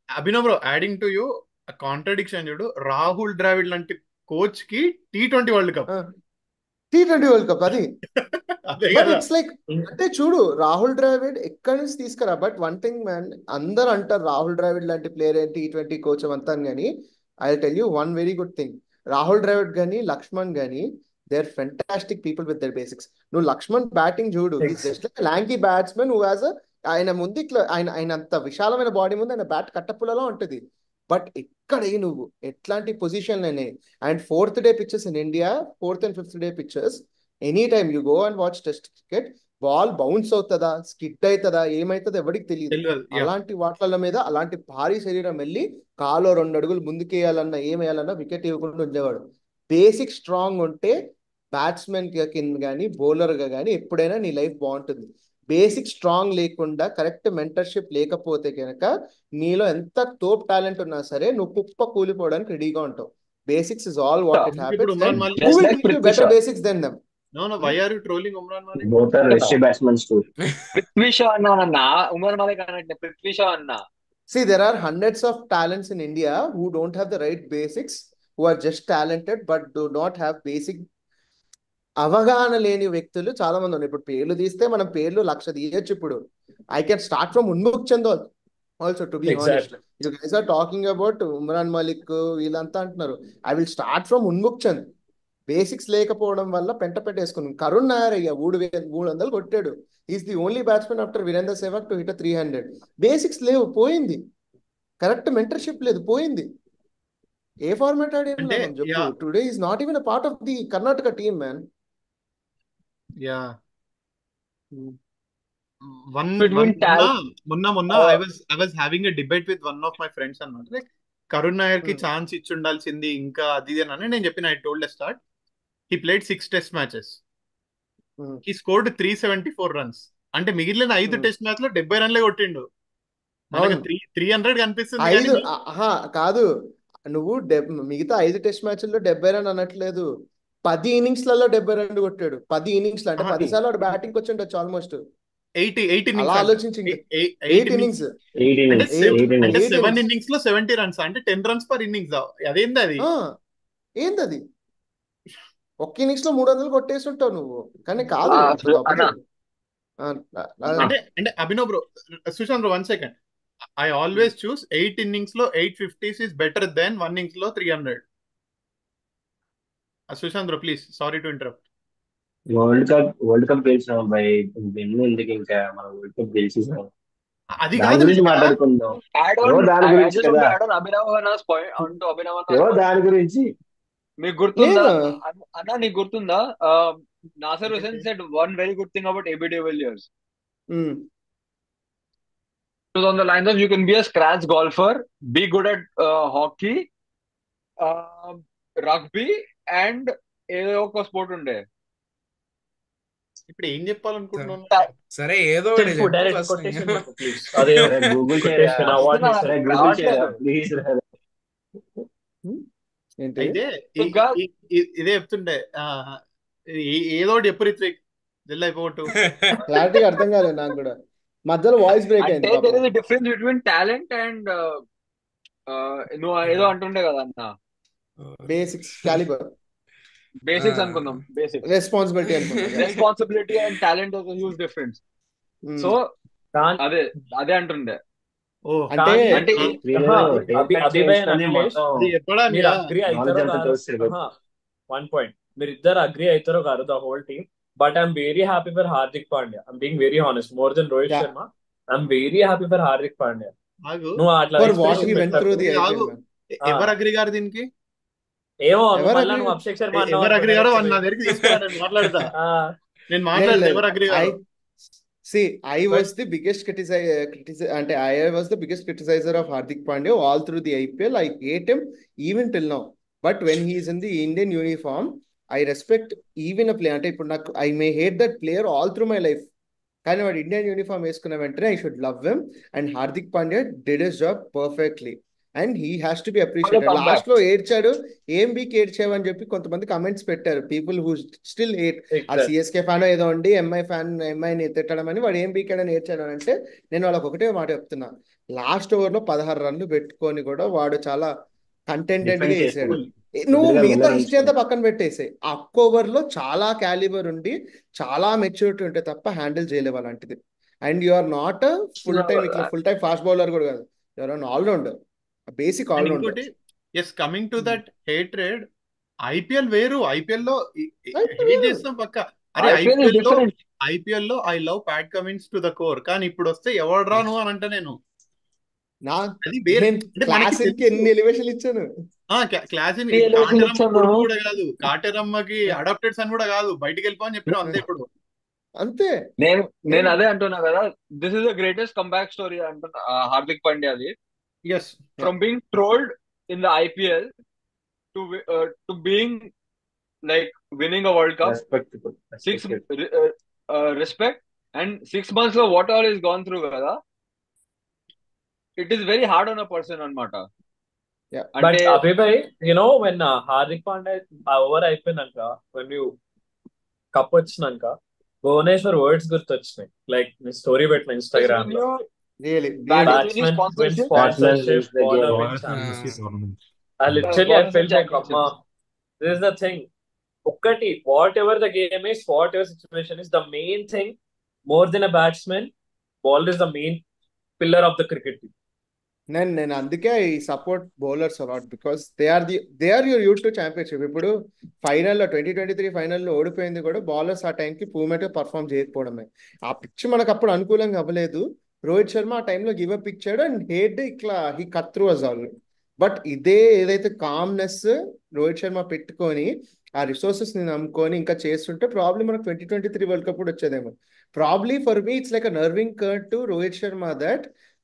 Abhinav bro adding to you contradiction చూడు రాహుల్ ద్రావిడ్ లాంటి coach కి T twenty world cup T twenty world cup అది అదే but కదా ఇట్స్ లైక్ అంటే చూడు రాహుల్ ద్రావిడ్ ఎక్కడి నుంచి తీసుకురా బట్ వన్ థింగ్ మ్యాన్ అందరు అంటారు రాహుల్ ద్రావిడ్ లాంటి ప్లేయర్ టీ ట్వంటీ కోచ్ అంతా కానీ I tell you one very good thing Rahul Dravid కానీ లక్ష్మణ్ కానీ they are fantastic people with their basics నువ్వు లక్ష్మణ్ బ్యాటింగ్ చూడు Ex- just like lanky batsmen who has ఆయన ముందు ఇట్లా ఆయన ఆయన అంత విశాలమైన బాడీ ముందు ఆయన బ్యాట్ కట్టపులలో ఉంటుంది బట్ ఇక్కడ నువ్వు ఎట్లాంటి పొజిషన్ అయినాయి and fourth day pictures in India fourth and fifth day pictures any time you go and watch test cricket ball bounce అవుతుందా స్కిడ్ అవుతుందా ఏమవుతుందో ఎవరికి తెలియదు తెలియదు యా అలాంటి వాట్ల మీద అలాంటి భారీ శరీరం వెళ్ళి కాలో రెండు అడుగులు ముందుకేయాలన్నా ఏం వేయాలన్నా వికెట్ ఇవ్వకుండా ఉండేవాడు బేసిక్ స్ట్రాంగ్ ఉంటే బ్యాట్స్మెన్ కింద కానీ బౌలర్గా కానీ ఎప్పుడైనా నీ లైఫ్ బాగుంటుంది బేసిక్ స్ట్రాంగ్ లేకుండా కరెక్ట్ మెంటర్షిప్ లేకపోతే కనుక నీలో ఎంత తోప్ టాలెంట్ ఉన్నా సరే నువ్వు కుప్ప కూలిపోవడానికి రెడీగా ఉంటావు basics is all what it ఇప్పుడు happens Umran and Malik who Just will like teach you Prithvi better Shaw. Basics than them no no why are you trolling Umran Malik Both are risky batsmen too. Prithvi Shaw అన్నానన్నా ఉమర్ మాలిక్ అన్నట్టు పృథ్వీ షా అన్నా See, there are hundreds of talents in India who don't have the right basics, who are just talented but do not have basic అవగాహన లేని వ్యక్తులు చాలా మంది ఉన్నారు ఇప్పుడు పేర్లు తీస్తే మనం పేర్లు లక్ష తీయొచ్చు ఇప్పుడు I can start from Unmukt Chand also to be honest Exactly. You guys are talking about Umran Malik వీళ్ళంతా అంటున్నారు I will start from Unmukt Chand basics లేకపోవడం వల్ల పెంట పెట్టేసుకున్నాం కరుణ్ నాయర్ అయ్యా మూడు వేల మూడు వందలు కొట్టాడు is the only batsmen after Virender Sehwag to hit three hundred basics లేవు పోయింది కరెక్ట్ మెంటర్షిప్ లేదు పోయింది ఏ ఫార్మాట్ ఆడినా అంటే మనం చెప్పు yeah today is not even a part of the Karnataka team man yeah one between one మొన్న talent మొన్న మొన్న uh, I was I was having a debate with one of my friends అన్నమాట లైక్ కరుణ్ నాయర్ కి chance ఇచ్చి ఉండాల్సింది ఇంకా అది ఇది అని నేను చెప్పిన I told start he played six test matches he scored three seventy four runs అంటే మిగిలిన ఐదు టెస్ట్ మ్యాచ్ లో డెబ్బై రన్లే కొట్టిండు మనకు అవును త్రీ త్రీ హండ్రెడ్ కనిపిస్తుంది ఐదు కానీ ఆహా కాదు నువ్వు డెబ్ మిగతా ఐదు టెస్ట్ మ్యాచ్ల్లో డెబ్బై రన్ అనట్లేదు పది ఇన్నింగ్స్లలో డెబ్బై రెండు కొట్టాడు పది ఇన్నింగ్స్ అంటే ఆహా, పది సార్లు వాడు బ్యాటింగ్ వచ్చి ఉండొచ్చు ఆల్మోస్ట్ ఎయిట్ ఎయిట్ అలా ఇన్నింగ్స్ అంట ఆలోచించింది eight eight innings innings Eight అంటే innings. ఎయిట్ సెవ్- Eight అంటే innings. Eight seven innings innings లో సెవెంటీ రన్స్ అంటే టెన్ రన్స్ పర్ ఇన్నింగ్స్ అదేంది అది ఏంది అది ఒక్క ఇన్నింగ్స్ లో మూడు వందలు కొట్టేసి ఉంటావు నువ్వు కానీ కాదు ఆ, అట్లా అన్న తప్పదు ఆ, ఆ, అంటే అంటే Abhinav bro Sushant bro one second I always choose eight innings లో eight fifties is better than one innings లో three hundred Sushant bro please sorry to interrupt world cup world cup గెలిచిన అబ్బాయి వెన్ను ఎందుకు ఇంకా మనం వరల్డ్ కప్ గెలిచేసాం అది దాని కాదు గురించి ఇంకా మాట్లాడుకుందాం add ఏవో on దాని I, I గురించి just want కదా to add on Abhinav అన్న's point onto Abhinav అన్న's ఏవో point దాని గురించి మీకు గుర్తుందా నేను అన్న అన్న, నీకు గుర్తుందా Nasser Hussain said one very good thing about AB de Villiers um, It was on the lines of you can be a scratch golfer, be good at uh, hockey, uh, rugby, and ఏదో ఒక sport ఉండే ఇప్పుడు ఏం చెప్పాలనుకుంటున్నాను సరే ఏదో ఒకటి చెప్పు చెప్పు డైరెక్ట్ ఫస్ట్ కొటేషన్ చెప్పు ప్లీజ్ సరే అదే గూగుల్ చేయరా కొటేషన్ అవార్డ్ వస్తున్నా సరే నాకు గూగుల్ చేయరా రావట్లేదు ప్లీజ్ ఉమ్, ఏంటి అయితే ఈ- ఇంకా ఈ- ఈ- ఇదే చెప్తుండే ఆ, ఏ- ఏదో ఒకటి చెప్పు రిత్విక్ జల్ది అయిపోగొట్టు క్లారిటీగా అర్థం కాలేదు నాకు కూడా మధ్యలో వాయిస్ బ్రేక్ అంటే అయింది దెర్ పాపం is difference between talent and నువ్వు ఏదో అంటుండే కదా అన్న బేసిక్స్ క్యాలిబర్ బేసిక్స్ అనుకుందాం బేసిక్స్ రెస్పాన్సిబిలిటీ అనుకున్నా రెస్పాన్సిబిలిటీ అండ్ టాలెంట్ ఒక హ్యూజ్ డిఫరెన్స్ సో అదే అదే అంటుండే ఓ అంటే అంటే ఆ, వీళ్ళు ఆహా, టేప్ అభి- కట్ అభిభయ్ చేయించుకొని అఖిలేష్ మొత్తం అది చెప్పడానికి మీరు అగ్రి నాలెడ్జ్ అవుతారో అంతా కాదు తోస్తారు వన్ పాయింట్ మీరు ఇద్దరు అగ్రి అవుతారో కాదు the whole team but I'm very happy for Hardik Pandya I'm being very honest more than Rohit Yeah. Sharma I'm very happy for Hardik Pandya ఆగు నువ్వు అట్లా for what he expression went through పెట్టకు ది ఆగు ఐపీఎల్ మ్యాన్ ఎ- ఎవరు అగ్రి గారు దీనికి ఏమో నువ్వు ఎవరు మళ్ళా agree? నువ్వు అభిషేక్ శర్మ ఎ- అన్నావు ఎవరు అనుకో అగ్రి గారో డైరెక్ట్ వాళ్ళు నా దగ్గరికి తీసుకురా నేను మాట్లాడతా నేను లేదు మాట్లాడతా లేదు ఎవరు అగ్రి ఐ గారో see I but was the biggest criticise criticise అంటే I was the biggest criticiser of Hardik Pandya all through the IPL I hate him even till now but when he's in the Indian uniform I respect even a play అంటే ఇప్పుడు నాకు I may hate that player all through my life కానీ వాడు Indian uniform వేసుకున్న వెంటనే I should love him and Hardik Pandya did his job perfectly and he has to be appreciated come back. Last లో ఏడ్చాడు ఏం బీక్ ఏడ్చావు అని చెప్పి కొంతమంది కమెంట్స్ పెట్టారు people who still hate a CSK fan ఏదో ఉండి ఎంఐ ఫ్యాన్ ఎంఐని తిట్టడం అని వాడు ఏం బీకాడని ఏడ్చాడు అని అంటే నేను వాళ్ళకి ఒకటే మాట చెప్తున్నా లాస్ట్ ఓవర్ లో పదహారు రన్లు పెట్టుకొని కూడా వాడు చాలా కంటెంటెడ్ గా డిఫెండ్ వేసాడు చేసుకున్నాడు నువ్వు కొద్దిగా మిగతా విన్నర్ హిస్టరీ అంతా ఉంచుకున్నాడు పక్కన పెట్టేసాయి ఆ ఒక్క ఓవర్ లో చాలా క్యాలిబర్ ఉండి చాలా మెచ్యూరిటీ ఉంటే తప్ప హ్యాండిల్ చేయలేవు అలాంటిది and you are not full time ఇట్లా ఫుల్ టైం ఫాస్ట్ బౌలర్ కూడా కాదు your an allrounder basic and allrounder ఇంకోటి as coming to that hatred IPL వేరు ఐపీఎల్ లో హేట్ చేస్తాం పక్క అరే ఐపీఎల్ ఐపీఎల్ లో డిఫరెంట్ ఐపీఎల్ లో I love Pat Cummins to the core కానీ ఇప్పుడు వస్తే ఎవడరా నువ్వు అని అంటే నేను నా అది వేరే నేను అంటే మనకి క్లాసిక్ కి ఎన్ని తెలుసు ఎలివేషన్ ఇచ్చాను క్లాస్ ఎలివేషన్ కాటరమ్మ ఇచ్చాను కొడుకు కూడా కాదు కాటరమ్మకి అడాప్టెడ్ సన్ కూడా కాదు బయటికి వెళ్ళిపో అని చెప్పినావు అంతే ఇప్పుడు అంతే నేను నేను నేను అదే అంటున్నా కదా this is the greatest comeback story అంటున్నా ఆ, హార్దిక్ పాండ్యాది as from being trolled in the IPL to to being like winning a world cup respectable six respected respect and six months లో what all is gone through కదా it is very hard on a person అనమాట yeah but అంటే అభిభయ్ you know when Hardik Pandey ఆ over అయిపోయినాక when you cup వచ్చినాక Bhuvneshwar words గుర్తొచ్చినాయి like నేను story పెట్టిన ఇన్స్టాగ్రామ్ లో really batsman really wins batsmen win sponsorship Batsman sponsorship wins the bowler game. Win Uh, championship I literally I bowlers win felt like అమ్మా championships this is the thing ఒక్కటి whatever the game is whatever situation is the main thing more than a batsmen ball is the main pillar of the cricket నేను నేను అందుకే ఈ support bowlers a lot because they are the they are your youth to championship ఇప్పుడు ఫైనల్లో twenty twenty three ఫైనల్లో ఓడిపోయింది కూడా bowlers ఆ టైంకి పూమెట్ పర్ఫామ్ చేయకపోవడమే ఆ పిచ్ మనకు అప్పుడు అనుకూలంగా అవ్వలేదు రోహిత్ శర్మ ఆ టైంలో గివ్ అప్ ఇచ్చాడు అండ్ హేడ్ ఇట్లా he cut through us all but ఇదే ఏదైతే కామ్నెస్ రోహిత్ శర్మ పెట్టుకొని ఆ రిసోర్సెస్ ని నమ్ముకొని ఇంకా చేస్తుంటే ప్రాబ్లీ మనకు twenty twenty three world cup కూడా వచ్చేదేమో probably for me it's like a nerving curt to Rohit Sharma that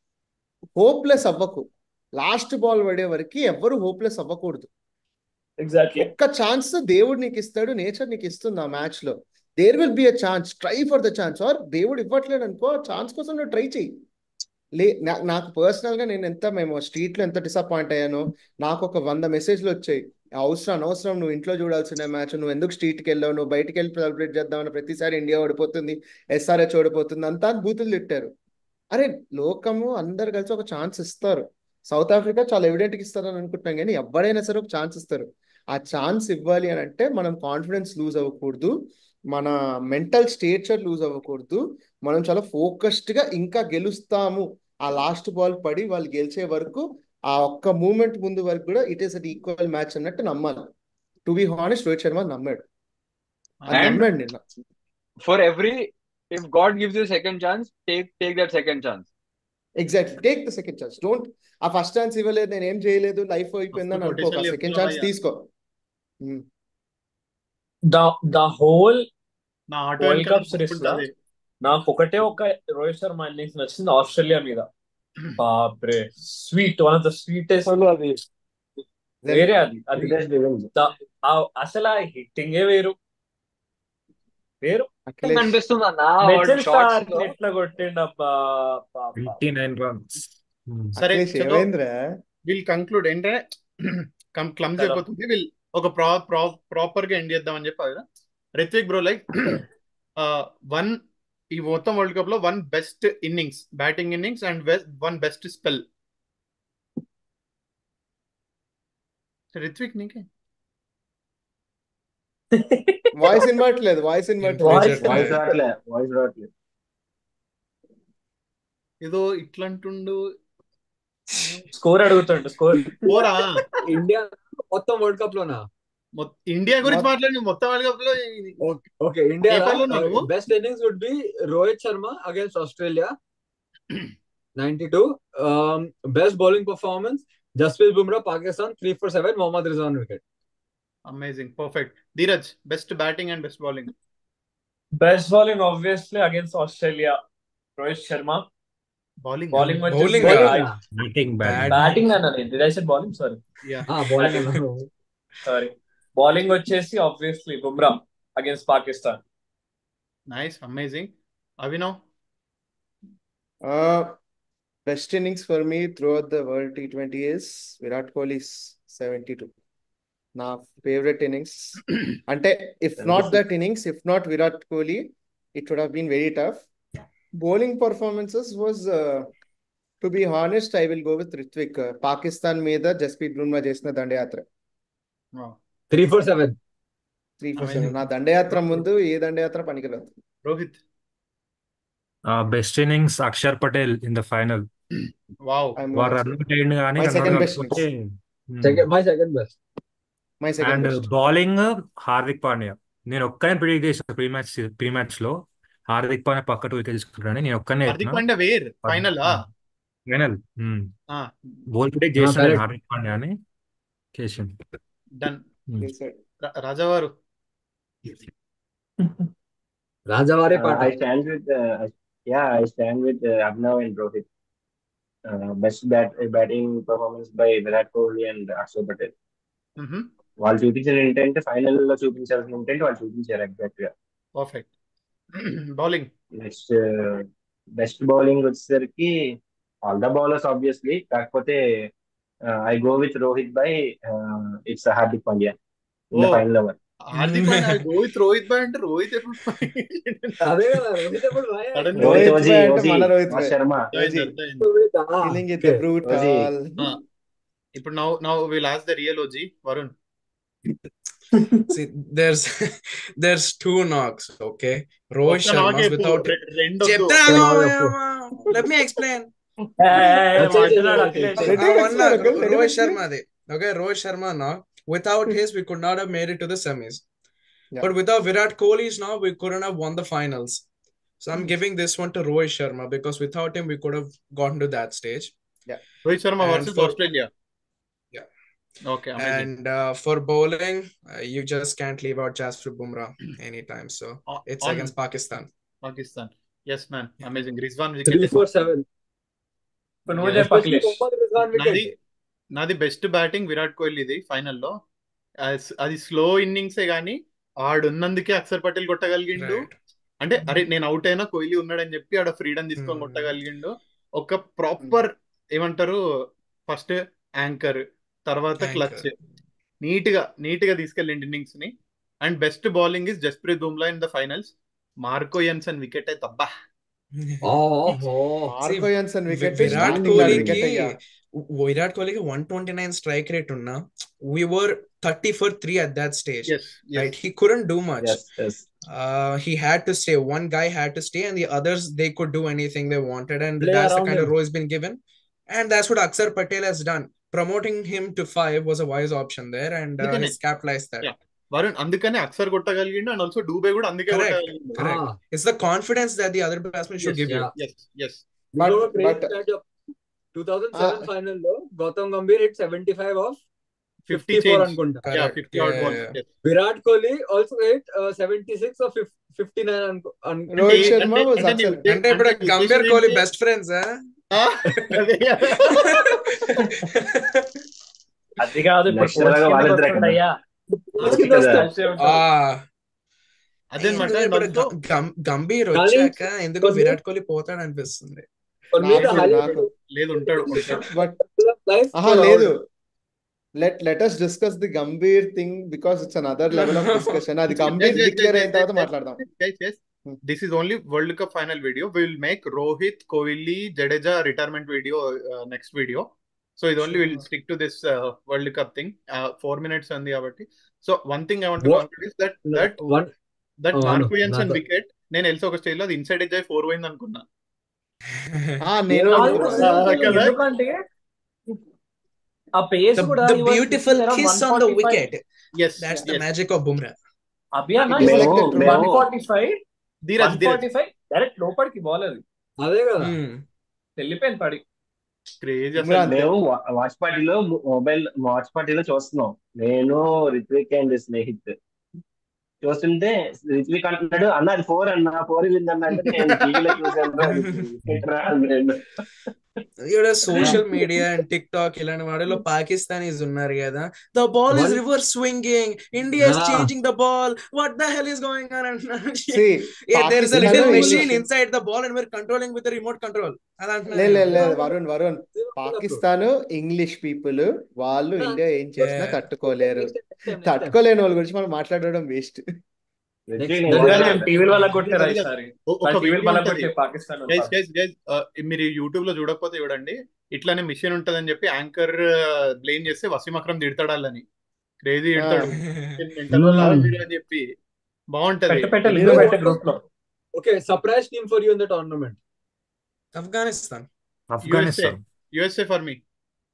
hopeless అవ్వకు లాస్ట్ బాల్ పడే వరకు ఎవ్వరు హోప్లెస్ అవ్వకూడదు ఎగ్జాక్ట్లీ ఒక్క ఛాన్స్ దేవుడు నీకు ఇస్తాడు నేచర్ నీకు ఇస్తుంది ఆ మ్యాచ్ లో there will be a chance try for the chance or దేవుడు ఇవ్వట్లేడు అనుకో ఛాన్స్ కోసం నువ్వు ట్రై చెయ్యి లే నా- నాకు పర్సనల్ గా నేను ఎంత మేము స్ట్రీట్ లో ఎంత డిసప్పాయింట్ అయ్యానో నాకు ఒక వంద మెసేజ్లు వచ్చాయి అవసరం అనవసరం నువ్వు ఇంట్లో చూడాల్సిన మ్యాచ్ నువ్వు ఎందుకు స్ట్రీట్ కి వెళ్ళావు నువ్వు బయటికి వెళ్ళి సెలబ్రేట్ చేద్దామని ప్రతిసారి ఇండియా ఓడిపోతుంది ఎస్ఆర్హెచ్ ఓడిపోతుంది అంతా అని బూతులు తిట్టారు అరే లోకము అందరు కలిసి ఒక ఛాన్స్ ఇస్తారు సౌత్ ఆఫ్రికా చాలా ఎవిడెంట్ ఇస్తారని అనుకుంటున్నాం కానీ ఎవరైనా సరే ఒక ఛాన్స్ ఇస్తారు ఆ ఛాన్స్ ఇవ్వాలి అని అంటే మనం కాన్ఫిడెన్స్ లూజ్ అవ్వకూడదు మన మెంటల్ స్టేచర్ లూజ్ అవ్వకూడదు మనం చాలా ఫోకస్డ్ గా ఇంకా గెలుస్తాము ఆ లాస్ట్ బాల్ పడి వాళ్ళు గెలిచే వరకు ఆ ఒక్క మూమెంట్ ముందు వరకు కూడా it is at equal match అన్నట్టు నమ్మాలి to be honest Rohit Sharma నమ్మాడు అది And- నమ్మాడు నిన్న for every if God gives you a second chance, take take that second chance. Exactly take the second chance don't ఆ ఫస్ట్ ఛాన్స్ ఇవ్వలేదు నేను ఏం చేయలేదు లైఫ్ అయిపోయిందని మస్తు అనుకోక కొటేషన్లు సెకండ్ చెప్తున్నావు ఛాన్స్ భయ్యా. తీసుకో ఉమ్. ద ద హోల్ నా ఆటో వరల్డ్ వెనకాల కప్ సిరీస్ ఇప్పుడు లో అదే. నాకు ఒకటే ఒక రోహిత్ శర్మ ఇన్నింగ్స్ నచ్చింది ఆస్ట్రేలియా మీద బాప్రే sweet one of the sweetest అది వేరే అది అది Greatest revenge. ద- ఆ- అసలు ఆ హిట్టింగే వేరు వేరు అఖిలేష్ అనిపిస్తుంది అన్న మెచెల్ షార్ట్స్ స్టార్ లో ఎట్లా కొట్టిండబ్బా పాప. 89 runs. Hmm. సరే అఖిలేష్ చలో ఏమైందిరా విల్ కంక్లూడ్ ఏంటంటే క్లమ్స్ చలో. అయిపోతుంది విల్ ఒక ప్రా ప్రా ప్రాపర్ గా ఎండ్ చేద్దామని చెప్పి కదా రిత్విక్ బ్రో లైక్ వన్ ఈ మొత్తం వరల్డ్ కప్ లో one best innings batting innings and one best spell Ritwik నీకే వాయిస్ ఇన్వర్ట్లేదు వాయిస్ ఇన్వర్ట్లేదు Voice వాయిస్ రావట్లే వాయిస్ రావట్లేదు ఏదో ఇట్లంటుండు స్కోర్ అడుగుతుండు స్కోర్ పోరా ఇండియా మొత్తం వరల్డ్ కప్ లోనా మొత్తం ఇండియా గురించి మొత్తం- మాట్లాడి మొత్తం వరల్డ్ కప్ లో ఓకే ఇండియా పేపర్లో నువ్వు? Best innings would be Rohit Sharma against Australia ninety two best bowling performance Jasprit Bumrah Pakistan three four seven Mohammed Rizwan wicket amazing perfect Dheeraj best batting and best bowling best bowling obviously against Australia Rohit Sharma bowling bowling Bowling వచ్చేసి ఆ? Batting, batting. Batting అన్న నేను did I said bowling sorry bowling sorry bowling వచ్చేసి obviously Bumrah against Pakistan nice amazing Abhinav best innings for me throughout the world T twenty is Virat Kohli seventy two నా favourite innings అంటే if not that innings if not Virat Kohli it would have been very tough bowling performances was to be honest I will go with Ritwik Pakistan మీద జస్ప్రీత్ బుమ్రా చేసిన దండయాత్ర three four seven three four Amazing. Seven నా దండయాత్ర ముందు ఏ దండయాత్ర పనికిరాదు Rohit best innings Akshar Patel in the final wow I'm వారు also- రన్ అయ్యిండు కానీ My రన్ second best కాకపోతే second my second best my second and best bowling Hardik Pandya నేను ఒక్కనే ప్రిడిక్ట్ చేసిన ప్రీ మ్యాచ్ ప్రీ మ్యాచ్ లో హార్దిక్ పాండ్యా పక్క టూ వికెట్ తీసుకుంటాడని నేను ఒక్కనే Hardik Pandya where final final bowl predict చేసిన correct. హార్దిక్ పాండ్యా అని చేసిండు డన్ Hmm. రాజావారు రాజావారి పాట I stand with, uh, yeah, I stand with uh, Abhinav and Rohit. Uh, best bat batting performance by Virat Kohli and Akshar Patel. వాళ్ళు చూపించిన intent final లో చూపించాల్సిన intent వాళ్ళు చూపించారు ఎగ్జాక్ట్ గా perfect bowling next best bowling వచ్చేసరికి all the bowlers obviously కాకపోతే I go with Rohit బై it's Hardik Pandya in the Oh. Final over Hardik Pandya Rohit Rohit బాయ్ అంటే రోహిత్ ఎప్పుడు అదే కదా రోహిత్ ఎప్పుడు రాయా? Sudden రోహిత్ రోహిత్ ఓజీ భాయ్ అంటే ఓజీ మన రోహిత్ భాయ్. శర్మ ఓజీ. రోహిత్, ఆ, feeling it okay. Brute OG. All ఇప్పుడు now now will as the real OG Varun See, there's there's two knocks, okay? Rohit ఒక్క knock Sharma చెప్పు, without రె- రెండు వద్దు. చెప్తాను చెప్పు. let me explain. మాట్లాడాడు అట్లే Let Uh, him one explain, knock, okay? Let him Rohit explain. Sharma de. Okay, Rohit Sharma knock. Without his, we could not have made it to the semis. Yeah. But without Virat Kohli's now, we couldn't have won the finals. So I'm Hmm. giving this one to Rohit Sharma because without him, we could have gotten to that stage. Rohit Sharma And versus for- Australia Yeah. Okay And uh, for bowling, uh, you just can't leave out Jasprit Bumrah anytime. So it's against Pakistan. Pakistan yes man amazing Rizwan three wicket four seven ఇప్పుడు నువ్వు చెప్పు అఖిలేష్ నాది నాది best batting Virat కోహ్లీది ఫైనల్లో అది slow ఇన్నింగ్సే గానీ ఆడున్నందుకే Axar Patel కొట్టగలిగిండు Right. అంటే అరే నేను అవుట్ అయినా కోహ్లీ ఉన్నాడని చెప్పి ఆడ ఫ్రీడమ్ తీసుకొని Hmm. కొట్టగలిగిండు ఒక ప్రాపర్ ఏమంటారు ఫస్ట్ యాంకర్ తర్వాత Anchor. క్లచ్ నీట్ గా నీట్ గా తీసుకెళ్ళిండు ఇన్నింగ్స్ ని and best bowling is Jasprit Bumrah in the finals Marco Jansen wicket అయితే అబ్బా Marco Jansen wicket Virat standing కోహ్లీకి వికెట్ అయ్యా విరాట్ కోహ్లీకి one twenty nine strike rate ఉన్నా we were 30 for 3 at that stage yes right he couldn't do much yes yes uh he had to stay one guy had to stay and the others they could do anything they wanted and Play that's the around kind of him. role he's been given and that's what Aksar Patel has done promoting him to 5 was a wise option there and uh, Look at he's capitalized that Yeah. Varun అందుకనే అక్షర్ కొట్టగలిగిండు and also Dube కూడా అందుకే Correct. కొట్టగలిగిండు Correct. it's the confidence that the other batsman should Yes, give you yeah. Yes yes But- but but- two thousand seven final లో Gautam Gambhir hit seventy five off fifty fifty four change అనుకుంటా యా Correct. Fifty out Yeah, balls yeah, Virat Kohli also hit seventy six off fifty nine అనుకో అను- రోహిత్ శర్మ అంటే- was అంటే నీ excellent. ఉద్దే- అంటే ఇప్పుడు అంటే నీ గంభీర్ ఉద్దేశం కోహ్లీ ఏంటి? బెస్ట్ ఫ్రెండ్స్ ఆ? అదే కదా. అది కాదు ఇప్పుడు Next level కోచ్ కిందకి వాళ్ళిద్దరే కదా. వస్తుండయ్యా కింద వస్తారు. అదేనమాట ఇప్పుడు and also- గం- గం- గంభీర్ కానీ వచ్చాక ఎందుకో కొన్ని- విరాట్ కోహ్లీ పోతాడు అనిపిస్తుంది For me, the నాకు- highlight నాకు. లేదు ఉంటాడు ఉంటాడు. బట్ of life ఆహా for లేదు Rahul. Let let us discuss the Gambhir thing because it's another level of discussion అది Gambhir Yes, yes, declare yes, అయిన తర్వాత yes, yes. మాట్లాడదాం Guys, yes. Hmm. This is only World Cup final video. We will make Rohit, Kohli, Jadeja retirement video uh, next video. So it only will Sure. stick to this uh, World Cup thing. Uh, four minutes on the కాబట్టి. So one thing I want to What- conclude is that that One, that Oh, Marco no, Jansen not- wicket నేను ఎల్సో ఒక stage లో అది inside edge అయి four పోయింది అనుకున్నా ఆ నేను Almost అనుకున్నా. Ah, కదా? ఎందుకంటే ఆ పేస్ the, కూడా the he was beautiful pitching around kiss on the 145. wicket yes that's the magic of Bumrah అభియానా It is మేము like that, మేము one forty five Dheeraj one Dheeraj forty five direct లోపలికి ball అది అదే కదా Hmm. వెళ్ళిపోయింది పడి క్రేజీ ఇమ్రాన్ అసలు మేము వాచ్ పార్టీలో మొబైల్ వాచ్ పార్టీలో చూస్తున్నాం నేను రిత్విక్ అండ్ స్నేహిత్ చూస్తుంటే రిత్విక్ అంటున్నాడు అన్న అది ఫోర్ అన్న ఫోర్ వెళ్ళింది అన్న అంటే నేను టీవీలో చూసాను రా, ఇది cricket రా అన్నాడు. ఇక్కడ social media and TikTok ఇలాంటి వాటిలో పాకిస్తానీస్ ఉన్నారు కదా the ball is One- reverse swinging India is Ah. Changing the ball what the hell is going on అంటున్నారు See, there is a Pakistan little English machine inside the ball and we're controlling with remote control అది లేదు లేదు లేదు అంటున్నారు Varun Varun Pakistan English people వాళ్ళు India ఏం చేసినా Yeah. తట్టుకోలేరు తట్టుకోలేని వాళ్ళ గురించి మనం మాట్లాడడం వేస్ట్ Ritwik Next- నేను Then కానీ watch టీవీల వల్ల అది కొట్టారు కాదు. ఈసారి ఒ- ఒక టీవీల వీడియో వల్ల ఉంటది కొట్టే పాకిస్తాన్ గైస్ గైస్ గైస్ మీరు యూట్యూబ్ లో చూడకపోతే చూడండి ఇట్లానే మిషన్ ఉంటదని చెప్పి యాంకర్ బ్లేమ్ చేస్తే వసీం అక్రమ్ తిడతాడు వాళ్ళని క్రేజీ తిడతాడు మెంటల్ వాళ్ళ Hmm. మీరు అని చెప్పి బాగుంటది పెట్ట పెట్ట You లింక్ know పెట్టే what గ్రూప్ లో Okay, surprise team for you in the tournament. Afghanistan. Afghanistan USA for me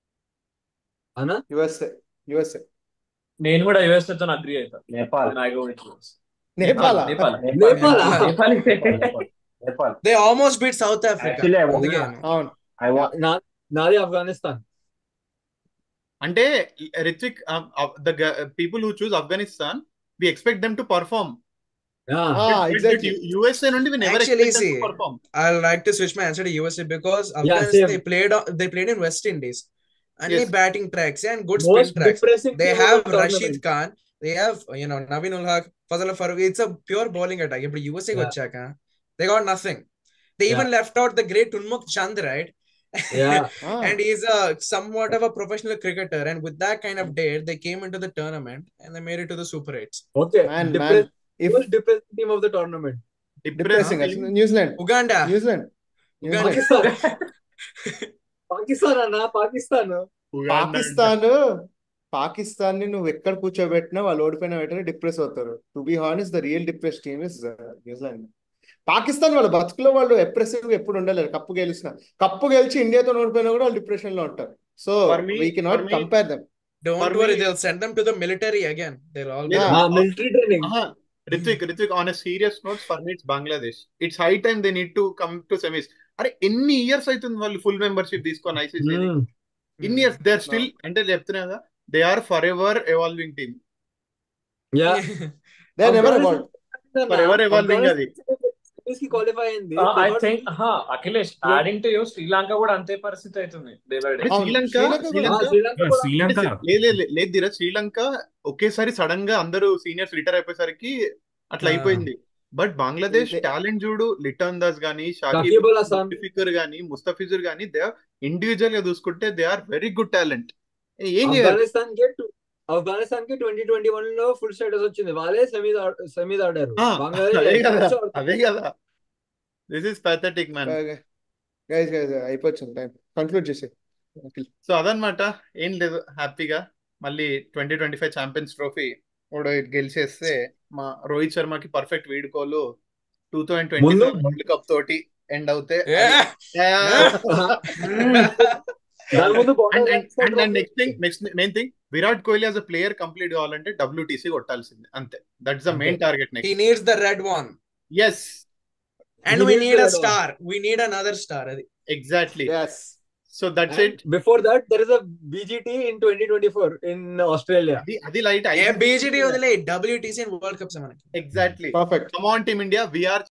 Anna? USA USA నేను కూడా యుఎస్ఏ తో అగ్రి అవుతా Nepal Then I go with US. Nepal Nepal Nepal Nepal. Nepal Nepal Nepal They almost beat South Africa. Actually, I want- Again. అవును I want Na- Nadi Afghanistan. అంటే Ritwik the people who choose Afghanistan we expect them to perform Yeah. Exactly USA నుండి we never Actually, expect them see, to perform I'll like to switch my answer to USA because Yeah, Afghanistan same. they played on- they played in West Indies. Only Yes. batting tracks and good spin Most tracks. depressing They team have of the Rashid tournament. Khan. They have you know Naveen ul Haq, Fazal Farooq. It's a pure bowling attack. But USA got Yeah. check, huh? They got nothing. They even Yeah. left out the great Unmukh Chand, right? Yeah. and he's a somewhat of a professional cricketer. And with that kind of date, they came into the tournament and they made it to the Super Eights. Okay. Man man Depress- if most depressing team of the tournament. Depressing New Zealand Uganda. New Zealand New Zealand Pakistan. Pakistan అన్న పాకిస్తాన్ పాకిస్తాన్ పాకిస్తాన్ ని నువ్వు ఎక్కడ కూర్చోబెట్టినా వాళ్ళు ఓడిపోయిన వెంటనే depress అవుతారు to be honest the real depress team is New Zealand Pakistan వాళ్ళ బతుకులో వాళ్ళు ఎప్రెసివ్ ఎప్పుడు ఉండలేరు కప్పు గెలిచిన కప్పు గెలిచి ఇండియాతో ఓడిపోయినా కూడా వాళ్ళు డిప్రెషన్ లో ఉంటారు so For me- we cannot for me- compare them Don't For worry, me- they'll send them to the military again. They'll all Yeah. Ah, military training. Ritwik Ritwik on serious notes for me it's Bangladesh it's high time they need to come to semis అరే ఎన్ని years అవుతుంది వాళ్ళు full membership తీసుకొని ICC Hmm. ఇన్ని years they are still అంటే చెప్తున్నా కదా they are forever evolving team Yeah. They never Afghanistan about For ever evolving అది. Series కి క్వాలిఫై అయింది I think Akhilesh adding to you Sri Lanka కూడా అంతే పరిస్థితి అవుతుంది డే బై డే అవును, శ్రీలంక శ్రీలంక కూడా- శ్రీలంక శ్రీలంక కూడా శ్రీలంక లేదు లేదు లేదు ధీరజ్ శ్రీలంక ఒకేసారి సడన్ గా అందరూ సీనియర్స్ రిటైర్ అయిపోయేసరికి అట్లా Ah. అయిపోయింది బట్ బంగ్లాదేశ్ ఇదే- టాలెంట్ చూడు లిటన్ దాస్ గానీ షకీబ్ అల్ హసన్. ముస్తఫికర్ గానీ ముస్తఫిజుర్ గానీ దే ఇండివిజువల్ గా చూసుకుంటే they are very good talent ఏం చేయాలి ఆఫ్ఘనిస్తాన్ కి టు- ఆఫ్ఘనిస్తాన్ కి ట్వంటీ ట్వంటీ వన్ లో ఫుల్ స్టేటస్ వచ్చింది వాళ్ళే సెమీస్ సెమీస్ ఆడారు ఆ, బంగ్లాదేశ్ అదే కదా match ఆడుతుంది. అదే కదా this is pathetic man guys guys అయిపోతుంది టైం కంక్లూడ్ చేసి సో అదనమాట ఏం లేదు హ్యాపీగా మళ్ళీ twenty twenty five champions trophy కూడా గెలిచేస్తే మా రోహిత్ శర్మకి పర్ఫెక్ట్ వీడుకోలు టూ థౌజండ్ ట్వంటీ ముందు- వరల్డ్ కప్ తోటి ఎండ్ అవుతే Yeah. దాని ముందు and border and and next thing next main thing Virat Kohli as a player complete కావాలంటే డబ్ల్యూటీసీ కొట్టాల్సిందే అంతే that's the main target He next needs the red one. Yes And He we needs need the a red one. star. We need another star. అది. Exactly yes so that's And it before that, there is a BGT in 2024 in Australia. అది అది light ఏ BGT వదిలే WTC and World Cups మనకి exactly perfect come on team India we are